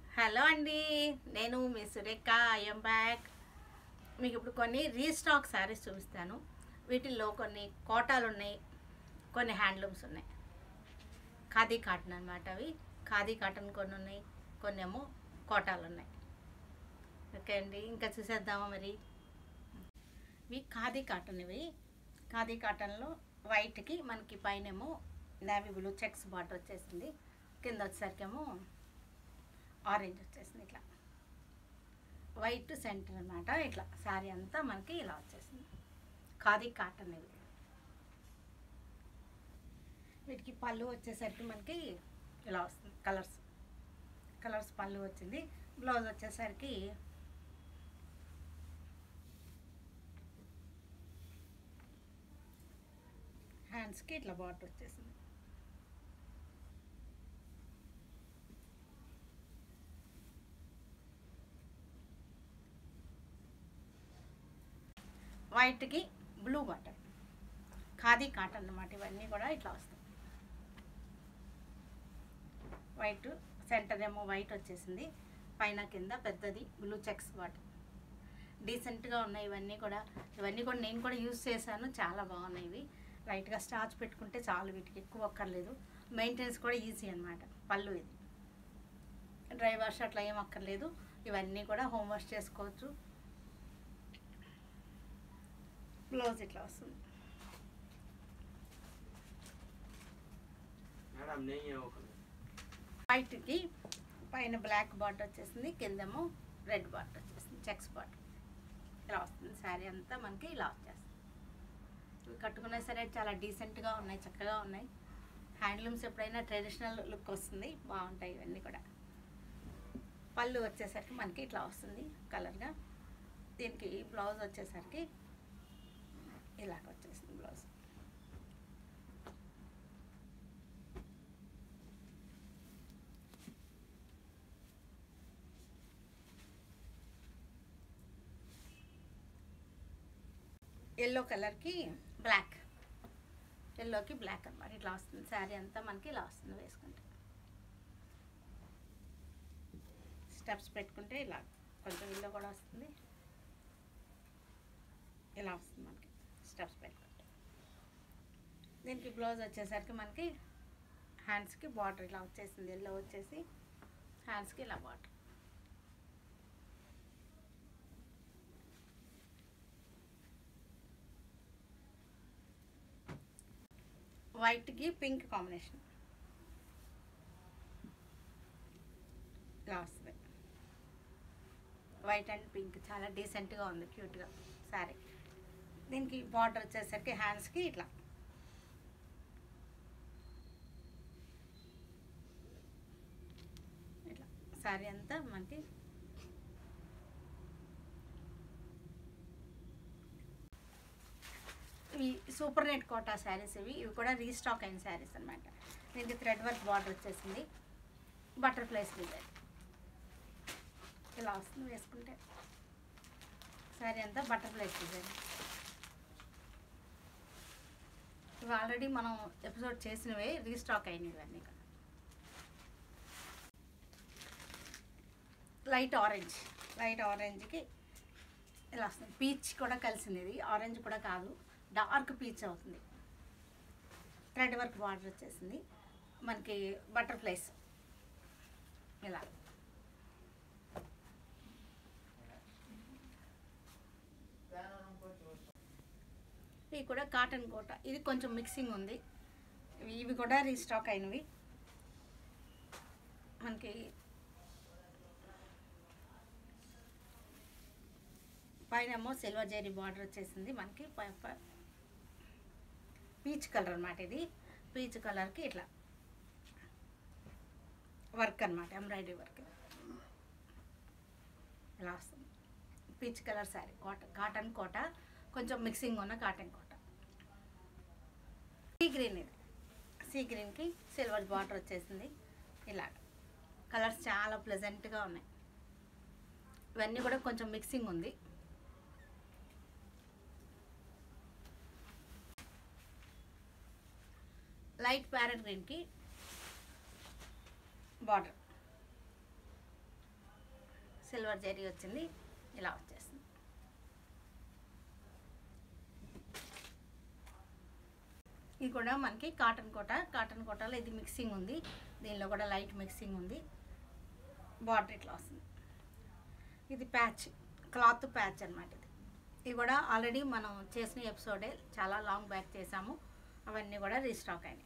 hello అండి నేను మీ Surekha I'm back మీకు ఇప్పుడు కొన్ని రీస్టాక్ శారీస్ చూపిస్తాను వీటిల్లో కొన్ని కోటాలు ఉన్నాయి కొన్ని హ్యాండ్లూమ్స్ ఉన్నాయి ఖాదీ కాటన్ అనమాట అవి ఖాదీ కాటన్ కొన్ని ఉన్నాయి కొన్ని ఏమో కోటాలు ఉన్నాయి ఓకే అండి ఇంకా చూసేద్దామా మరి ఇవి ఖాదీ కాటన్ ఇవి ఖాదీ కాటన్లో వైట్కి మనకి పైనేమో నేవీ బ్లూ చెక్స్ బాటర్ వచ్చేసింది కింద వచ్చేసరికి ఏమో ఆరెంజ్ వచ్చేసింది ఇట్లా వైట్ సెంటర్ అనమాట ఇట్లా శారీ అంతా మనకి ఇలా వచ్చేసింది ఖాదీ కాటన్ ఇవి వీటికి పళ్ళు వచ్చేసరికి మనకి ఇలా వస్తుంది కలర్స్ కలర్స్ పళ్ళు వచ్చింది బ్లౌజ్ వచ్చేసరికి హ్యాండ్స్కి ఇట్లా బాటర్ వచ్చేసింది వైట్కి బ్లూ బటన్ ఖాదీ కాటన్ అన్నమాట ఇవన్నీ కూడా ఇట్లా వస్తాయి వైట్ సెంటర్ ఏమో వైట్ వచ్చేసింది పైన కింద పెద్దది బ్లూ చెక్స్ బాటన్ డీసెంట్గా ఉన్నాయి ఇవన్నీ కూడా ఇవన్నీ కూడా నేను కూడా యూజ్ చేశాను చాలా బాగున్నాయి ఇవి లైట్గా స్టార్చ్ పెట్టుకుంటే చాలు వీటికి ఎక్కువ అక్కర్లేదు మెయింటెనెన్స్ కూడా ఈజీ అనమాట పళ్ళు ఇది డ్రై వాష్ అట్లా ఏం అక్కర్లేదు ఇవన్నీ కూడా హోమ్ వాష్ చేసుకోవచ్చు బ్లౌజ్ ఇట్లా వస్తుంది మేడం నెయ్యి ఒక వైట్కి పైన బ్లాక్ బాట్ వచ్చేసింది కిందేమో రెడ్ బాట్ వచ్చేసింది చెక్స్ బాట్ ఇలా వస్తుంది శారీ అంతా మనకి ఇలా వచ్చేస్తుంది ఇవి కట్టుకునే సరే చాలా డీసెంట్గా ఉన్నాయి చక్కగా ఉన్నాయి హ్యాండ్లూమ్స్ ఎప్పుడైనా ట్రెడిషనల్ లుక్ వస్తుంది బాగుంటాయి ఇవన్నీ కూడా పళ్ళు వచ్చేసరికి మనకి ఇట్లా వస్తుంది కలర్గా దీనికి బ్లౌజ్ వచ్చేసరికి ఇలాగ వచ్చేసింది బ్లౌజ్ ఎల్లో కలర్కి బ్లాక్ ఎల్లోకి బ్లాక్ అనమాట ఇట్లా వస్తుంది శారీ అంతా మనకి ఇలా వస్తుంది వేసుకుంటే స్టెప్స్ పెట్టుకుంటే ఇలా కొంచెం ఎల్లో కూడా వస్తుంది ఇలా వస్తుంది మనకి స్టెప్స్ పెట్టుకుంటే దీనికి బ్లౌజ్ వచ్చేసరికి మనకి హ్యాండ్స్కి బార్డర్ ఇలా వచ్చేసింది ఎల్లో వచ్చేసి హ్యాండ్స్కి ఇలా బార్డర్ వైట్కి పింక్ కాంబినేషన్ ఇలా వస్తుంది వైట్ అండ్ పింక్ చాలా డీసెంట్గా ఉంది క్యూట్గా సారీ దీనికి బార్డర్ వచ్చేసరికి హ్యాండ్స్కి ఇట్లా ఇట్లా సారీ అంతా మనకి ఇవి సూపర్ నెట్ కోటా శారీస్ ఇవి ఇవి కూడా రీస్టాక్ అయిన శారీస్ అనమాట దీనికి థ్రెడ్ వర్క్ బార్డర్ వచ్చేసింది బటర్ఫ్లైస్ డిజైన్ ఇలా వస్తుంది వేసుకుంటే శారీ అంతా బటర్ఫ్లైస్ డిజైన్ ఇవి ఆల్రెడీ మనం ఎపిసోడ్ చేసినవే రీస్టాక్ అయినవి ఇవన్నీ కూడా లైట్ ఆరెంజ్ లైట్ ఆరెంజ్కి ఇలా వస్తుంది పీచ్ కూడా కలిసింది ఇది ఆరెంజ్ కూడా కాదు డార్క్ పీచ్ అవుతుంది థ్రెడ్ వర్క్ బార్డర్ వచ్చేసింది మనకి బటర్ఫ్లైస్ ఇలా ఇవి కూడా కాటన్ కోట ఇది కొంచెం మిక్సింగ్ ఉంది ఇవి- ఇవి కూడా రీస్టాక్ అయినవి మనకి పైన ఏమో సిల్వర్ జరీ బార్డర్ వచ్చేసింది మనకి ప- ప- పీచ్ కలర్ అనమాట ఇది పీచ్ కలర్కి ఇట్లా వర్క్ అనమాట ఎంబ్రాయిడరీ వర్క్ ఇలా వస్తుంది peach colour sari cotton cotton Kota కొంచెం మిక్సింగ్ ఉన్న కాటన్ కోట సీ గ్రీన్ ఇది సీ గ్రీన్కి సిల్వర్ బార్డర్ వచ్చేసింది ఇలాగ కలర్స్ చాలా ప్లెజెంట్గా ఉన్నాయి ఇవన్నీ కూడా కొంచెం మిక్సింగ్ ఉంది లైట్ ప్యారెట్ గ్రీన్కి బార్డర్ సిల్వర్ జరీ వచ్చింది ఇలా వచ్చేస్తుంది ఇది కూడా మనకి కాటన్ కోట కాటన్ కోటలో ఇది మిక్సింగ్ ఉంది దీనిలో కూడా లైట్ మిక్సింగ్ ఉంది బార్డర్ ఇట్లా వస్తుంది ఇది ప్యాచ్ క్లాత్ ప్యాచ్ అనమాట ఇది ఇది కూడా ఆల్రెడీ మనం చేసిన ఎపిసోడే చాలా లాంగ్ బ్యాక్ చేసాము అవన్నీ కూడా రీస్టాక్ అయినాయి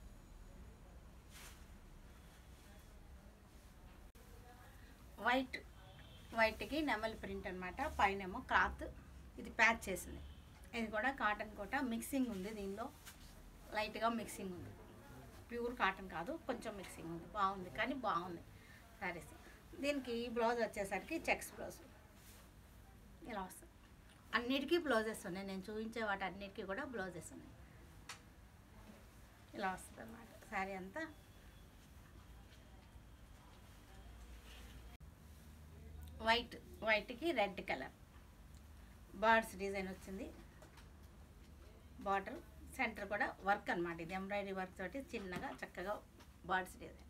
వైట్ వైట్కి నెమలి ప్రింట్ అనమాట పైనేమో క్లాత్ ఇది ప్యాచ్ చేసింది ఇది కూడా కాటన్ కోట మిక్సింగ్ ఉంది దీనిలో లైట్గా మిక్సింగ్ ఉంది ప్యూర్ కాటన్ కాదు కొంచెం మిక్సింగ్ ఉంది బాగుంది కానీ బాగుంది సారీస్ దీనికి బ్లౌజ్ వచ్చేసరికి చెక్స్ బ్లౌజ్ ఇలా వస్తుంది అన్నిటికీ బ్లౌజెస్ ఉన్నాయి నేను చూపించే వాటి అన్నిటికీ కూడా బ్లౌజెస్ ఉన్నాయి ఇలా వస్తుంది అన్నమాట శారీ అంతా వైట్ వైట్కి రెడ్ కలర్ బర్డ్స్ డిజైన్ వచ్చింది బార్డర్ సెంటర్ కూడా వర్క్ అనమాట ఇది ఎంబ్రాయిడరీ వర్క్ తోటి చిన్నగా చక్కగా బర్డ్స్ డిజైన్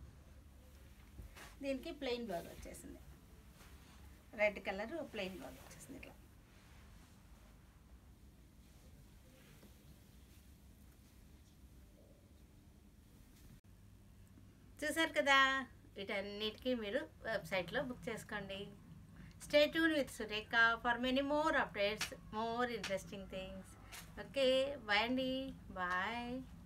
దీనికి ప్లెయిన్ బ్లౌజ్ వచ్చేసింది రెడ్ కలర్ ప్లెయిన్ బ్లౌజ్ వచ్చేసింది ఇట్లా చూసారు కదా వీటన్నిటికీ మీరు వెబ్సైట్లో బుక్ చేసుకోండి stay tune with Surekha for many more updates more interesting things okay bye అండి బాయ్